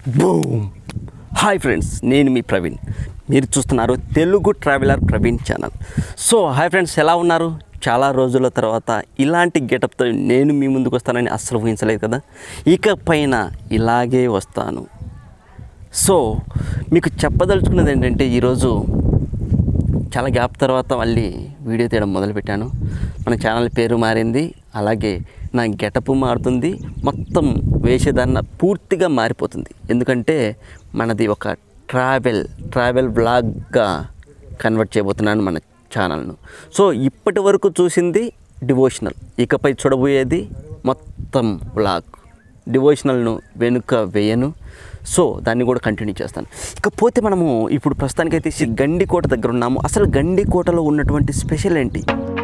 Boom hi friends నేను మీ ప్రవీణ్ మీరు చూస్తున్నారు Telugu traveller Praveen channel so hi friends ఎలా ఉన్నారు చాలా రోజుల తర్వాత ఇలాంటి గెటప్తో నేను మీ ముందుకు వస్తానని అస్సలు ఊహించలేదు కదా ఇక పైన ఇలాగే వస్తాను సో మీకు చెప్పదలుచుకున్నది ఏంటంటే ఈరోజు చాలా గ్యాప్ తర్వాత మళ్ళీ వీడియో తీయడం మొదలుపెట్టాను మన ఛానల్ పేరు మారింది అలాగే నా గెటప్ మారుతుంది మొత్తం వేషధారణ పూర్తిగా మారిపోతుంది ఎందుకంటే మనది ఒక ట్రావెల్ ట్రావెల్ బ్లాగ్గా కన్వర్ట్ చేయబోతున్నాను మన ఛానల్ను సో ఇప్పటి వరకు చూసింది డివోషనల్ ఇకపై చూడబోయేది మొత్తం బ్లాగ్ డివోషనల్ను వెనుక వేయను సో దాన్ని కూడా కంటిన్యూ చేస్తాను ఇకపోతే మనము ఇప్పుడు ప్రస్తుతానికైతే ఈ గండికోట దగ్గర ఉన్నాము అసలు గండికోటలో ఉన్నటువంటి స్పెషల్ ఏంటి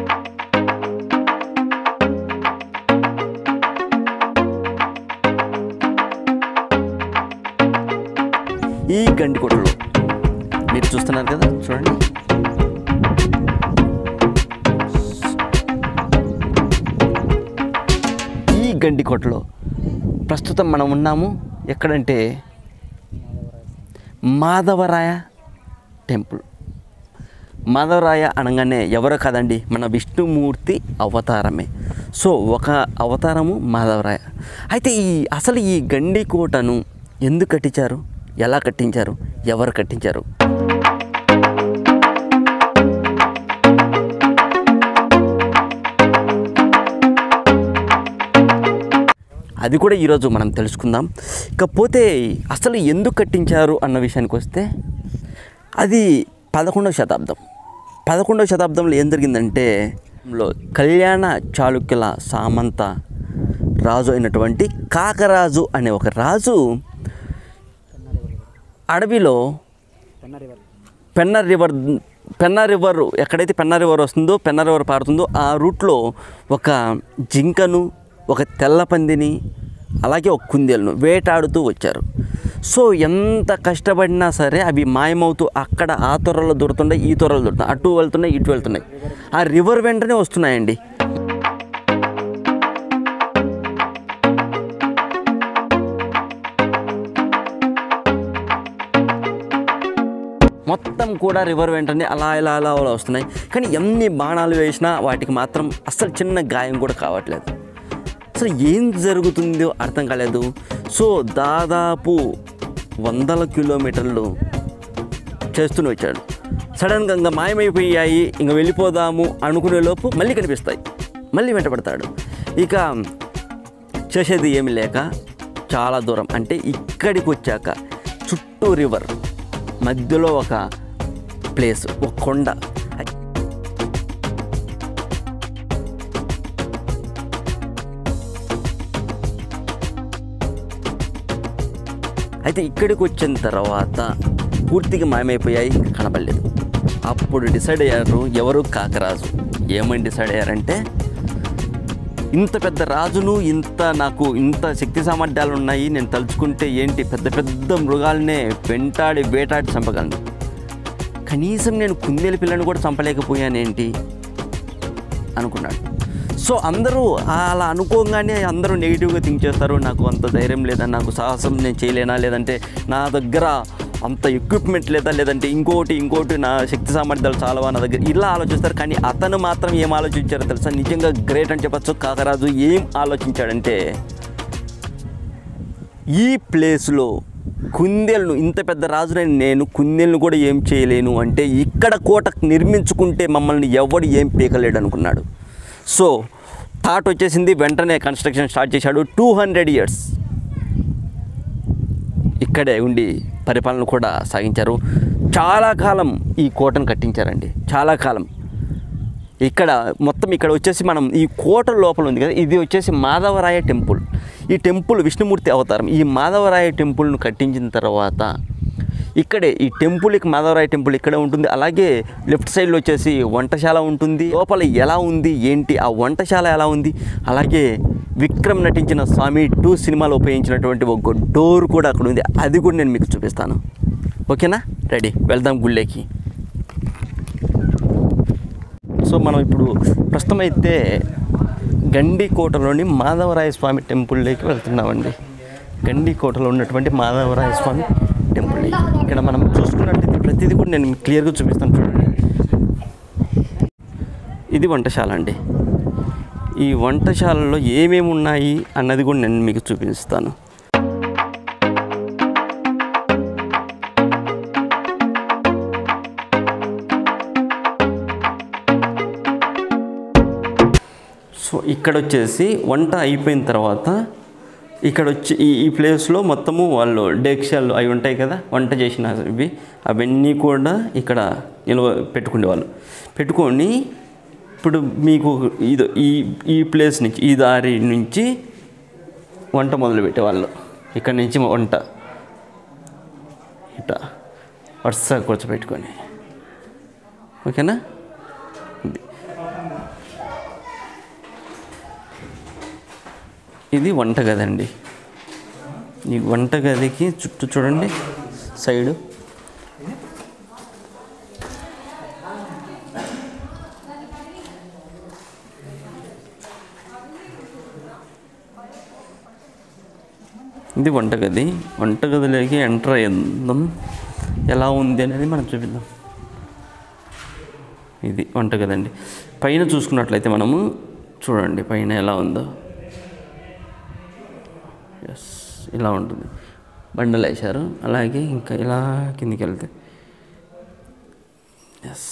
ఈ గండికోటలో మీరు చూస్తున్నారు కదా చూడండి ఈ గండికోటలో ప్రస్తుతం మనం ఉన్నాము ఎక్కడంటే మాధవరాయ టెంపుల్ మాధవరాయ అనగానే ఎవరో కాదండి మన విష్ణుమూర్తి అవతారమే సో ఒక అవతారము మాధవరాయ అయితే ఈ అసలు ఈ గండికోటను ఎందుకు కట్టించారు ఎలా కట్టించారు ఎవరు కట్టించారు అది కూడా ఈరోజు మనం తెలుసుకుందాం ఇకపోతే అసలు ఎందుకు కట్టించారు అన్న విషయానికి వస్తే అది పదకొండవ శతాబ్దం పదకొండవ శతాబ్దంలో ఏం జరిగిందంటే లో కళ్యాణ చాళుక్యుల సామంత రాజు అయినటువంటి కాకరాజు అనే ఒక రాజు అడవిలో పెన్న రివర్ పెన్న రివర్ ఎక్కడైతే పెన్న రివర్ వస్తుందో పెన్న రివర్ పారుతుందో ఆ రూట్లో ఒక జింకను ఒక తెల్ల పందిని అలాగే ఒక కుందేలను వేటాడుతూ వచ్చారు సో ఎంత కష్టపడినా సరే అవి మాయమవుతూ అక్కడ ఆ తొర్రలో దొరుకుతున్నాయి ఈ తొర్రలో దొరుకుతున్నాయి అటు వెళ్తున్నాయి ఇటు వెళ్తున్నాయి ఆ రివర్ వెంటనే వస్తున్నాయండి మొత్తం కూడా రివర్ వెంటనే అలా ఇలా అలా అలా వస్తున్నాయి కానీ ఎన్ని బాణాలు వేసినా వాటికి మాత్రం అస్సలు చిన్న గాయం కూడా కావట్లేదు అసలు ఏం జరుగుతుందో అర్థం కాలేదు సో దాదాపు వందల కిలోమీటర్లు చేస్తూనే వచ్చాడు సడన్గా ఇంకా మాయమైపోయాయి ఇంక వెళ్ళిపోదాము అనుకునే లోపు మళ్ళీ కనిపిస్తాయి మళ్ళీ వెంటబడతాడు ఇక చేసేది ఏమి లేక చాలా దూరం అంటే ఇక్కడికి వచ్చాక చుట్టూ రివర్ మధ్యలో ఒక ప్లేస్ ఒక కొండ అయితే ఇక్కడికి వచ్చిన తర్వాత పూర్తిగా మాయమైపోయాయి ఇంకా కనపడలేదు అప్పుడు డిసైడ్ అయ్యారు ఎవరు కాకరాజు ఏమని డిసైడ్ అయ్యారంటే ఇంత పెద్ద రాజును ఇంత నాకు ఇంత శక్తి సామర్థ్యాలు ఉన్నాయి నేను తలుచుకుంటే ఏంటి పెద్ద పెద్ద మృగాలనే వెంటాడి వేటాడి చంపగలను కనీసం నేను కుందేలు పిల్లని కూడా చంపలేకపోయానేంటి అనుకున్నాడు సో అందరూ అలా అనుకోగానే అందరూ నెగిటివ్గా థింక్ చేస్తారు నాకు అంత ధైర్యం లేదా నాకు సాహసం నేను చేయలేనా లేదంటే నా దగ్గర అంత ఎక్విప్మెంట్ లేదా లేదంటే ఇంకోటి ఇంకోటి నా శక్తి సామర్థ్యాలు చాలవా నా దగ్గర ఇలా ఆలోచిస్తారు కానీ అతను మాత్రం ఏం ఆలోచించారో తెలుసా నిజంగా గ్రేట్ అని చెప్పచ్చు కాకరాజు ఏం ఆలోచించాడంటే ఈ ప్లేస్లో కుందేలను ఇంత పెద్ద రాజునైన నేను కుందేలను కూడా ఏం చేయలేను అంటే ఇక్కడ కోట నిర్మించుకుంటే మమ్మల్ని ఎవడు ఏం పీకలేడు అనుకున్నాడు సో థాట్ వచ్చేసింది వెంటనే కన్స్ట్రక్షన్ స్టార్ట్ చేశాడు టూ హండ్రెడ్ ఇయర్స్ ఇక్కడే ఉండి పరిపాలన కూడా సాగించారు చాలా కాలం ఈ కోటను కట్టించారండి చాలా కాలం ఇక్కడ మొత్తం ఇక్కడ వచ్చేసి మనం ఈ కోట లోపల ఉంది కదా ఇది వచ్చేసి మాధవరాయ టెంపుల్ ఈ టెంపుల్ విష్ణుమూర్తి అవతారం ఈ మాధవరాయ టెంపుల్ను కట్టించిన తర్వాత ఇక్కడే ఈ టెంపుల్కి మాధవరాయ టెంపుల్ ఇక్కడే ఉంటుంది అలాగే లెఫ్ట్ సైడ్లో వచ్చేసి వంటశాల ఉంటుంది లోపల ఎలా ఉంది ఏంటి ఆ వంటశాల ఎలా ఉంది అలాగే విక్రమ్ నటించిన స్వామి టూ సినిమాలో ఉపయోగించినటువంటి ఒక డోర్ కూడా అక్కడ ఉంది అది కూడా నేను మీకు చూపిస్తాను ఓకేనా రెడీ వెళ్దాం గుళ్ళేకి సో మనం ఇప్పుడు ప్రస్తుతం అయితే గండికోటలోని మాధవరాయ స్వామి టెంపుల్లోకి వెళ్తున్నామండి గండికోటలో ఉన్నటువంటి మాధవరాయ స్వామి టెంపుల్ ఇది. ఇక్కడ మనం చూసుకున్నట్లయితే ప్రతిదీ కూడా నేను మీకు క్లియర్గా చూపిస్తాను చూడండి ఇది వంటశాల అండి ఈ వంటశాలలో ఏమేమి ఉన్నాయి అన్నది కూడా నేను మీకు చూపిస్తాను సో ఇక్కడ వచ్చేసి వంట అయిపోయిన తర్వాత ఇక్కడ వచ్చి ఈ ఈ ప్లేస్లో మొత్తము వాళ్ళు డేక్షాలు అవి ఉంటాయి కదా వంట చేసిన ఇవి అవన్నీ కూడా ఇక్కడ నిల్వ పెట్టుకునేవాళ్ళు పెట్టుకొని ఇప్పుడు మీకు ఇది ఈ ఈ ప్లేస్ నుంచి ఈ దారి నుంచి వంట మొదలు పెట్టేవాళ్ళు ఇక్కడ నుంచి వంట ఇట వరుసగా కూర్చోబెట్టుకొని ఓకేనా ఇది ఇది వంటగది అండి ఈ వంటగదికి చుట్టూ చూడండి సైడు ఇది వంటగది వంటగదిలోకి ఎంటర్ అయ్యిందాం ఎలా ఉంది అనేది మనం చూపిద్దాం ఇది వంటగది అండి పైన చూసుకున్నట్లయితే మనము చూడండి పైన ఎలా ఉందో ఎస్ ఇలా ఉంటుంది బండలు వేశారు అలాగే ఇంకా ఇలా కిందికి వెళ్తే ఎస్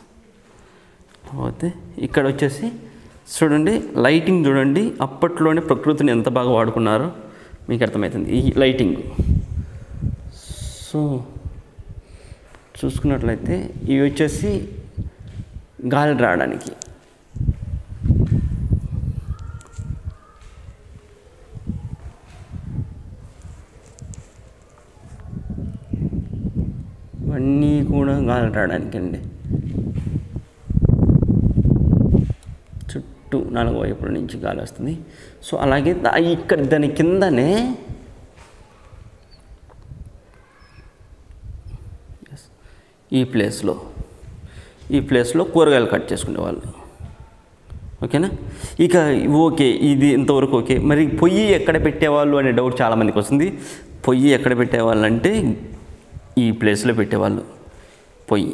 పోతే ఇక్కడ వచ్చేసి చూడండి లైటింగ్ చూడండి అప్పట్లోనే ప్రకృతిని ఎంత బాగా వాడుకున్నారో మీకు అర్థమవుతుంది ఈ లైటింగ్ సో చూసుకున్నట్లయితే ఇవి వచ్చేసి గాలి రావడానికి ఇవన్నీ కూడా గాలి రావడానికి అండి చుట్టూ నాలుగు వైపుల నుంచి గాలి వస్తుంది సో అలాగే దా- ఇక్కడ దాని కిందనే Yes. ఈ ప్లేస్లో ఈ ప్లేస్లో కూరగాయలు కట్ చేసుకునేవాళ్ళు ఓకేనా ఇక ఓకే ఇది ఇంతవరకు ఓకే మరి పొయ్యి ఎక్కడ పెట్టేవాళ్ళు అనే డౌట్ చాలామందికి వస్తుంది పొయ్యి ఎక్కడ పెట్టేవాళ్ళు అంటే ఈ ప్లేస్లో పెట్టేవాళ్ళు పొయ్యి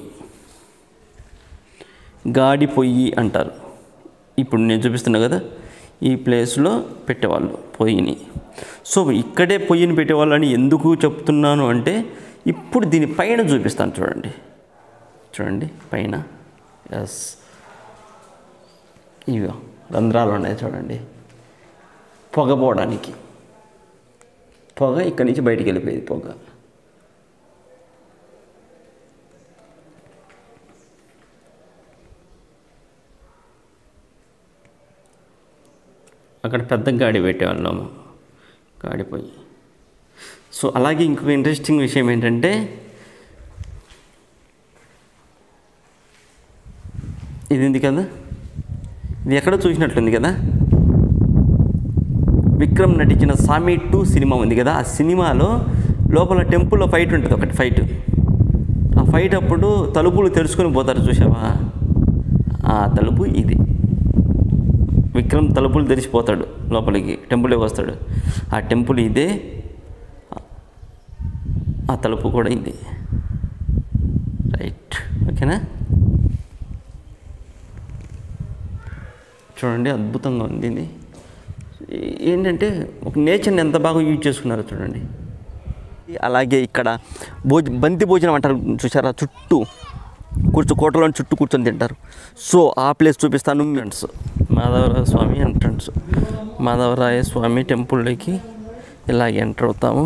గాడి పొయ్యి అంటారు ఇప్పుడు నేను చూపిస్తున్నా కదా ఈ ప్లేస్లో పెట్టేవాళ్ళు పొయ్యిని సో ఇక్కడే పొయ్యిని పెట్టేవాళ్ళు అని ఎందుకు చెప్తున్నాను అంటే ఇప్పుడు దీని పైన చూపిస్తాను చూడండి చూడండి పైన ఎస్ ఇవి రంధ్రాలు ఉన్నాయి చూడండి పొగ పోవడానికి పొగ ఇక్కడి నుంచి బయటికి వెళ్ళిపోయేది పొగ అక్కడ పెద్ద గాడి పెట్టేవాళ్ళము గాడి పోయి సో అలాగే ఇంకొక ఇంట్రెస్టింగ్ విషయం ఏంటంటే ఇది ఉంది కదా ఇది ఎక్కడో చూసినట్లుంది కదా విక్రమ్ నటించిన సామి టూ సినిమా ఉంది కదా ఆ సినిమాలో లోపల టెంపుల్లో ఫైట్ ఉంటుంది ఒకటి ఫైట్ ఆ ఫైట్ అప్పుడు తలుపులు తెరుచుకొని పోతారు చూసావా ఆ తలుపు ఇది విక్రమ్ తలుపులు తెరిచిపోతాడు లోపలికి టెంపుల్కి వస్తాడు ఆ టెంపుల్ ఇదే ఆ తలుపు కూడా ఇది రైట్ ఓకేనా చూడండి అద్భుతంగా ఉంది ఇది ఏ- ఏంటంటే ఒక నేచర్ని ఎంత బాగా యూజ్ చేసుకున్నారో చూడండి అలాగే ఇక్కడ భోజ బంతి భోజనం అంటారు చూసారా చుట్టూ కూర్చో కోటలో చుట్టూ కూర్చొని తింటారు సో ఆ ప్లేస్ చూపిస్తాను ఫ్రెండ్స్ మాధవరాయ స్వామి ఎంట్రన్స్ మాధవరాయ స్వామి టెంపుల్లోకి ఇలా ఎంటర్ అవుతాము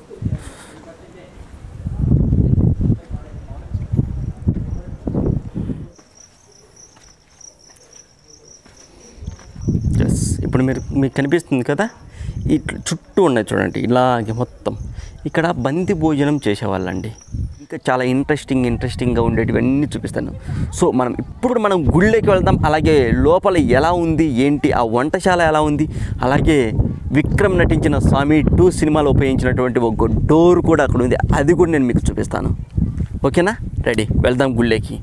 ఎస్ ఇప్పుడు మీరు మీకు కనిపిస్తుంది కదా ఈ చుట్టూ ఉన్నాయి చూడండి ఇలాగే మొత్తం ఇక్కడ బంతి భోజనం చేసేవాళ్ళండి ఇంకా చాలా ఇంట్రెస్టింగ్ ఇంట్రెస్టింగ్గా ఉండేటివన్నీ చూపిస్తాను సో మనం ఇప్పుడు మనం గుళ్ళోకి వెళ్దాం అలాగే లోపల ఎలా ఉంది ఏంటి ఆ వంటశాల ఎలా ఉంది అలాగే విక్రమ్ నటించిన స్వామి టూ సినిమాలో ఉపయోగించినటువంటి ఒక డోర్ కూడా అక్కడ ఉంది అది కూడా నేను మీకు చూపిస్తాను ఓకేనా రెడీ వెళ్దాం గుళ్ళోకి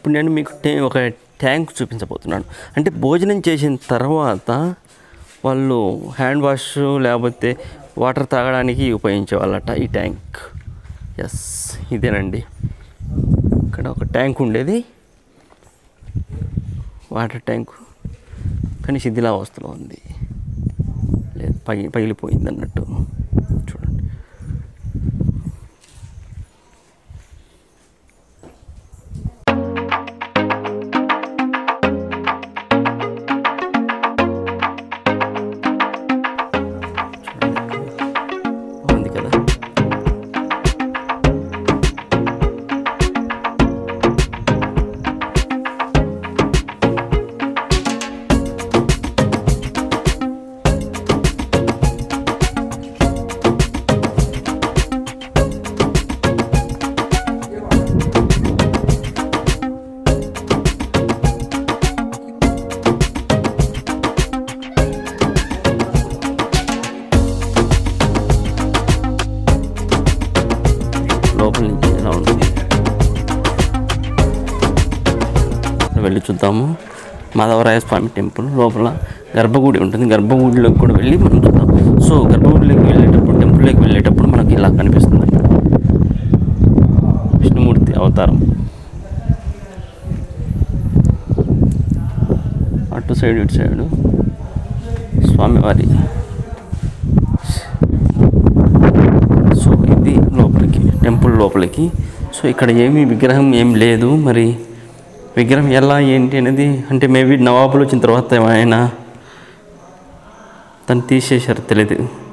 ఇప్పుడు నేను మీకు టే ఒక ట్యాంక్ చూపించబోతున్నాను అంటే భోజనం చేసిన తర్వాత వాళ్ళు హ్యాండ్ వాష్ లేకపోతే వాటర్ తాగడానికి ఉపయోగించేవాళ్ళట ఈ ట్యాంక్ ఎస్ ఇదేనండి ఇక్కడ ఒక ట్యాంక్ ఉండేది వాటర్ ట్యాంకు కానీ శిథిలావస్థలో ఉంది లేదు పగి పగిలిపోయింది అన్నట్టు చూడండి బాగుంది కదా లోపల నుంచి ఎలా ఉంటుంది వెళ్ళి చూద్దాము మాధవరాయ స్వామి టెంపుల్ లోపల గర్భగుడి ఉంటుంది గర్భగుడిలోకి కూడా వెళ్ళి మనం చూద్దాం సో గర్భగుడిలోకి వెళ్ళేటప్పుడు టెంపుల్లోకి వెళ్ళేటప్పుడు మనకి ఇలా కనిపిస్తుంది విష్ణుమూర్తి అవతారం అటు సైడ్ ఇటు సైడు స్వామివారి సో ఇది లోపలికి టెంపుల్ లోపలికి సో ఇక్కడ ఏమీ విగ్రహం ఏం లేదు మరి విగ్రహం ఎలా ఏంటి అనేది అంటే మేబీ నవాబులు వచ్చిన తర్వాత ఏమైనా తను తీసేశారు తెలియదు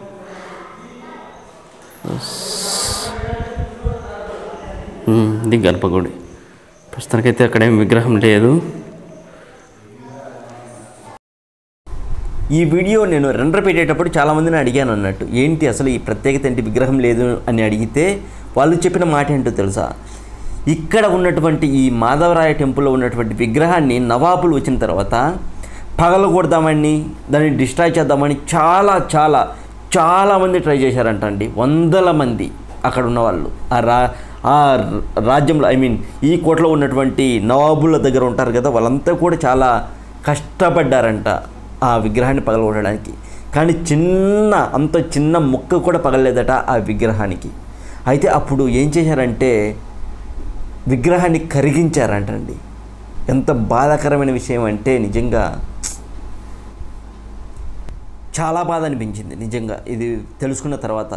ఉమ్, ఇది గర్భగుడి ప్రస్తుతానికైతే అక్కడ ఏం విగ్రహం లేదు ఈ వీడియో నేను రెండర పెట్టేటప్పుడు చాలామందిని అడిగాను అన్నట్టు ఏంటి అసలు ఈ ప్రత్యేకత ఏంటి విగ్రహం లేదు అని అడిగితే వాళ్ళు చెప్పిన మాట ఏంటో తెలుసా ఇక్కడ ఉన్నటువంటి ఈ మాధవరాయ టెంపుల్లో ఉన్నటువంటి విగ్రహాన్ని నవాబులు వచ్చిన తర్వాత పగలగొడదామని దాన్ని డిస్ట్రాయ్ చేద్దామని చాలా చాలా చాలామంది ట్రై చేశారంట అండి వందల మంది అక్కడ ఉన్న వాళ్ళు ఆ రా ఆ రాజ్యంలో ఐ మీన్ ఈ కోటలో ఉన్నటువంటి నవాబుల దగ్గర ఉంటారు కదా వాళ్ళంతా కూడా చాలా కష్టపడ్డారంట ఆ విగ్రహాన్ని పగలగొట్టడానికి కానీ చిన్న అంత చిన్న ముక్క కూడా పగలలేదట ఆ విగ్రహానికి అయితే అప్పుడు ఏం చేశారంటే విగ్రహాన్ని కరిగించారంటండి ఎంత బాధాకరమైన విషయం అంటే నిజంగా చాలా బాధ అనిపించింది నిజంగా ఇది తెలుసుకున్న తర్వాత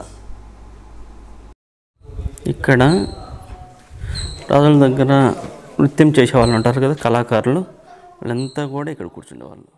ఇక్కడ రాజుల దగ్గర నృత్యం చేసేవాళ్ళు ఉంటారు కదా కళాకారులు వాళ్ళంతా కూడా ఇక్కడ కూర్చుండేవాళ్ళు